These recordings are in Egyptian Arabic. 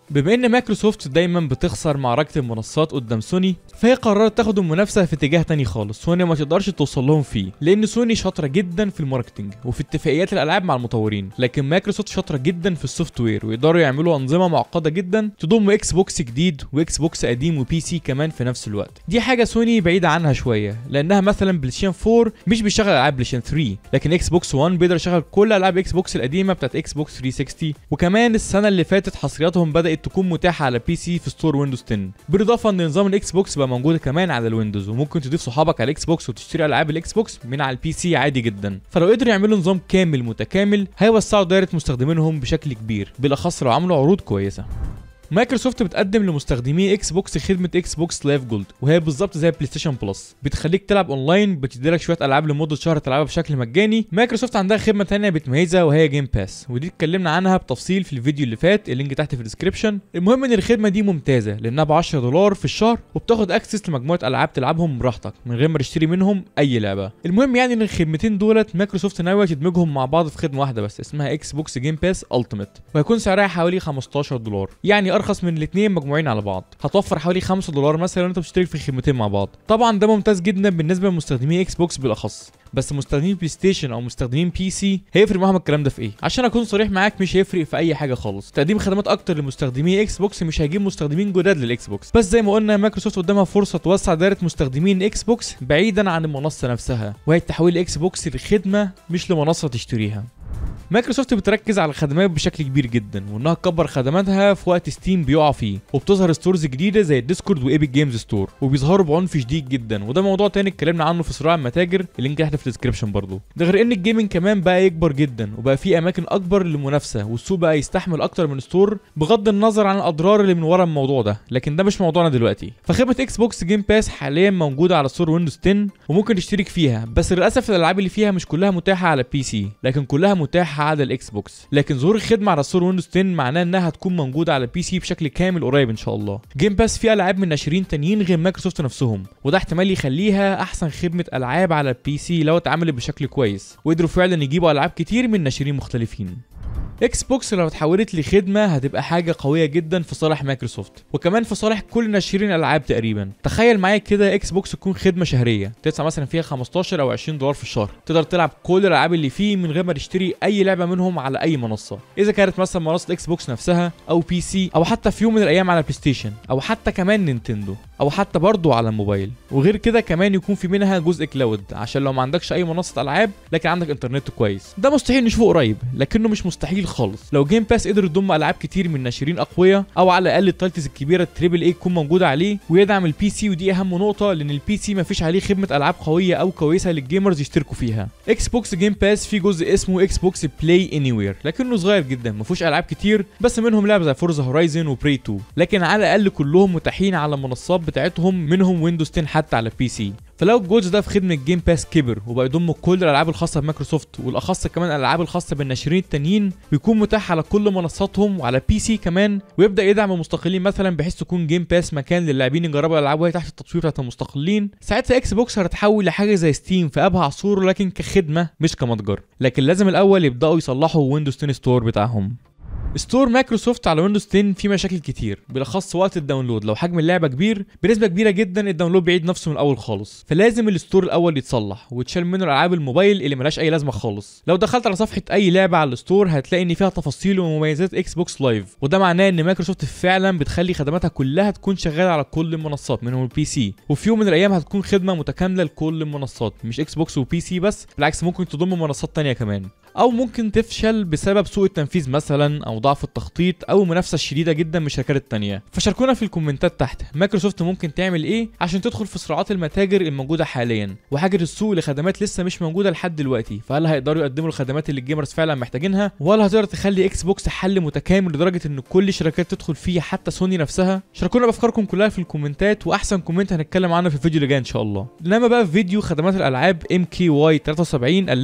بما ان مايكروسوفت دايما بتخسر معركه المنصات قدام سوني فهي قررت تاخد المنافسه في اتجاه تاني خالص سوني ما تقدرش توصل لهم فيه لان سوني شاطره جدا في الماركتنج وفي اتفاقيات الالعاب مع المطورين لكن مايكروسوفت شاطره جدا في السوفت وير ويقدروا يعملوا انظمه معقده جدا تضم اكس بوكس جديد واكس بوكس قديم وبي سي كمان في نفس الوقت دي حاجه سوني بعيده عنها شويه لانها مثلا بلايستيشن 4 مش بيشغل العاب بلايستيشن 3 لكن اكس بوكس 1 بيقدر يشغل كل العاب اكس بوكس القديمه بتاعت اكس بوكس 360 وكمان السنه اللي فاتت حصرياتهم بدات تكون متاحه على بي سي في ستور ويندوز 10 بالاضافه ان نظام الاكس بوكس بقى موجود كمان على الويندوز وممكن تضيف صحابك على الاكس بوكس وتشتري العاب الاكس بوكس من على البي سي عادي جدا فلو قدروا يعملوا نظام كامل متكامل هيوسعوا دايره مستخدمينهم بشكل كبير بالاخص لو عملوا عروض كويسه مايكروسوفت بتقدم لمستخدمي اكس بوكس خدمه اكس بوكس لايف جولد وهي بالظبط زي بلاي ستيشن بلس بتخليك تلعب اونلاين بتديلك شويه العاب لمده شهر تلعبها بشكل مجاني مايكروسوفت عندها خدمه ثانيه بتميزها وهي جيم باس ودي اتكلمنا عنها بتفصيل في الفيديو اللي فات اللينك تحت في الديسكربشن المهم ان الخدمه دي ممتازه لانها ب 10 دولار في الشهر وبتاخد اكسس لمجموعه العاب تلعبهم براحتك من غير ما تشتري منهم اي لعبه المهم يعني ان الخدمتين دولت مايكروسوفت ناويه تدمجهم مع بعض في خدمه واحده بس اسمها اكس بوكس جيم باس التيمت وهيكون سعرها حوالي 15 دولار يعني ارخص من الاثنين مجموعين على بعض هتوفر حوالي 5 دولار مثلا لو انت بتشترك في خدمتين مع بعض طبعا ده ممتاز جدا بالنسبه لمستخدمي اكس بوكس بالاخص بس مستخدمين بلاي ستيشن او مستخدمين بي سي هيفرق معاهم الكلام ده في ايه عشان اكون صريح معاك مش هيفرق في اي حاجه خالص تقديم خدمات اكتر لمستخدمي اكس بوكس مش هيجيب مستخدمين جداد للاكس بوكس بس زي ما قلنا مايكروسوفت قدامها فرصه توسع دايره مستخدمين اكس بوكس بعيدا عن المنصه نفسها وهي تحويل اكس بوكس لخدمه مش لمنصه تشتريها مايكروسوفت بتركز على الخدمات بشكل كبير جدا وانها تكبر خدماتها في وقت ستيم بيقع فيه وبتظهر ستورز جديده زي الديسكورد وايبك جيمز ستور وبيظهروا بعنف شديد جدا وده موضوع تاني اتكلمنا عنه في صراع المتاجر اللينك تحت في الديسكربشن برضه ده غير ان الجيمنج كمان بقى يكبر جدا وبقى في اماكن اكبر للمنافسه والسوق بقى يستحمل اكتر من ستور بغض النظر عن الاضرار اللي من ورا الموضوع ده لكن ده مش موضوعنا دلوقتي فخدمه اكس بوكس جيم باس حاليا موجوده على ستور ويندوز 10 وممكن تشترك فيها بس للاسف الالعاب اللي فيها مش كلها متاحه على بي سي لكن كلها متاحه على الاكس بوكس لكن ظهور الخدمه على ستور ويندوز 10 معناه انها هتكون موجوده على بي سي بشكل كامل قريب ان شاء الله جيم باس فيه العاب من ناشرين تانيين غير مايكروسوفت نفسهم وده احتمال يخليها احسن خدمه العاب على البي سي لو اتعملت بشكل كويس وقدروا فعلا يجيبوا العاب كتير من ناشرين مختلفين اكس بوكس لو اتحولت لخدمه هتبقى حاجه قويه جدا في صالح مايكروسوفت وكمان في صالح كل ناشرين الالعاب تقريبا تخيل معايا كده اكس بوكس تكون خدمه شهريه تدفع مثلا فيها 15 او 20 دولار في الشهر تقدر تلعب كل الالعاب اللي فيه من غير ما تشتري اي لعبه منهم على اي منصه اذا كانت مثلا منصه اكس بوكس نفسها او بي سي او حتى في يوم من الايام على بلاي ستيشن او حتى كمان نينتندو او حتى برضه على الموبايل وغير كده كمان يكون في منها جزء كلاود عشان لو ما عندكش اي منصه العاب لكن عندك انترنت كويس ده مستحيل نشوفه قريب لكنه مش مستحيل خالص لو جيم باس قدر يضم العاب كتير من ناشرين اقوياء او على الاقل التايتلز الكبيره التريبل اي تكون موجوده عليه ويدعم البي سي ودي اهم نقطه لان البي سي مفيش عليه خدمه العاب قويه او كويسه للجيمرز يشتركوا فيها اكس بوكس جيم باس فيه جزء اسمه اكس بوكس بلاي اني وير لكنه صغير جدا ما فيهوش العاب كتير بس منهم لعبه زي فورزا هورايزن وبري 2 لكن على الاقل كلهم متاحين على المنصات بتاعتهم منهم ويندوز 10 حتى على البي سي فلو الجزء ده في خدمه جيم باس كبر وبقى يضم كل الالعاب الخاصه بمايكروسوفت والاخص كمان الالعاب الخاصه بالناشرين التانيين ويكون متاح على كل منصاتهم وعلى بي سي كمان ويبدا يدعم المستقلين مثلا بحيث تكون جيم باس مكان للاعبين يجربوا الالعاب وهي تحت التطوير بتاعت المستقلين ساعتها اكس بوكس هتتحول لحاجه زي ستيم في ابهى عصور لكن كخدمه مش كمتجر لكن لازم الاول يبداوا يصلحوا ويندوز 10 ستور بتاعهم ستور مايكروسوفت على ويندوز 10 فيه مشاكل كتير بالاخص وقت الداونلود لو حجم اللعبه كبير بنسبه كبيره جدا الداونلود بيعيد نفسه من الاول خالص فلازم الستور الاول يتصلح وتشال منه الالعاب الموبايل اللي ملهاش اي لازمه خالص لو دخلت على صفحه اي لعبه على الستور هتلاقي ان فيها تفاصيل ومميزات اكس بوكس لايف وده معناه ان مايكروسوفت فعلا بتخلي خدماتها كلها تكون شغاله على كل المنصات منهم البي سي وفي يوم من الايام هتكون خدمه متكامله لكل المنصات مش اكس بوكس وبي سي بس بالعكس ممكن تضم منصات تانية كمان او ممكن تفشل بسبب سوء التنفيذ مثلا او ضعف التخطيط او المنافسه الشديده جدا من الشركات التانية فشاركونا في الكومنتات تحت مايكروسوفت ممكن تعمل ايه عشان تدخل في صراعات المتاجر الموجوده حاليا وحاجه السوق لخدمات لسه مش موجوده لحد دلوقتي فهل هيقدروا يقدموا الخدمات اللي الجيمرز فعلا محتاجينها ولا هتقدر تخلي اكس بوكس حل متكامل لدرجه ان كل الشركات تدخل فيه حتى سوني نفسها شاركونا بافكاركم كلها في الكومنتات واحسن كومنت هنتكلم عنه في الفيديو اللي جاي ان شاء الله انما بقى في فيديو خدمات الالعاب ام كي واي 73 قال لنا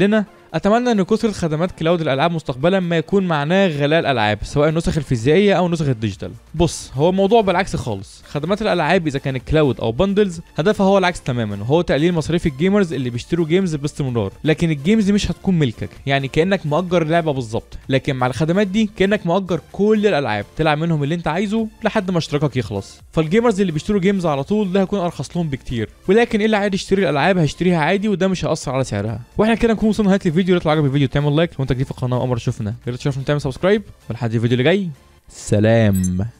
اتمنى ان كثره خدمات كلاود الالعاب مستقبلا ما يكون معناه غلاء الالعاب سواء النسخ الفيزيائيه او نسخ الديجيتال بص هو الموضوع بالعكس خالص خدمات الالعاب اذا كانت كلاود او بندلز هدفها هو العكس تماما وهو تقليل مصاريف الجيمرز اللي بيشتروا جيمز باستمرار لكن الجيمز دي مش هتكون ملكك يعني كانك مؤجر اللعبه بالظبط لكن مع الخدمات دي كانك مؤجر كل الالعاب تلعب منهم اللي انت عايزه لحد ما اشتراكك يخلص فالجيمرز اللي بيشتروا جيمز على طول ده هيكون ارخص لهم بكتير ولكن اللي عايز يشتري الالعاب هيشتريها عادي وده مش هياثر على سعرها واحنا كده نكون وصلنا نهايه الفيديو لو عجبك الفيديو تعمل لايك لو انت جديد في القناه وامر شوفنا يا ريت تشوفنا تعمل سبسكرايب ولحد الفيديو اللي جاي سلام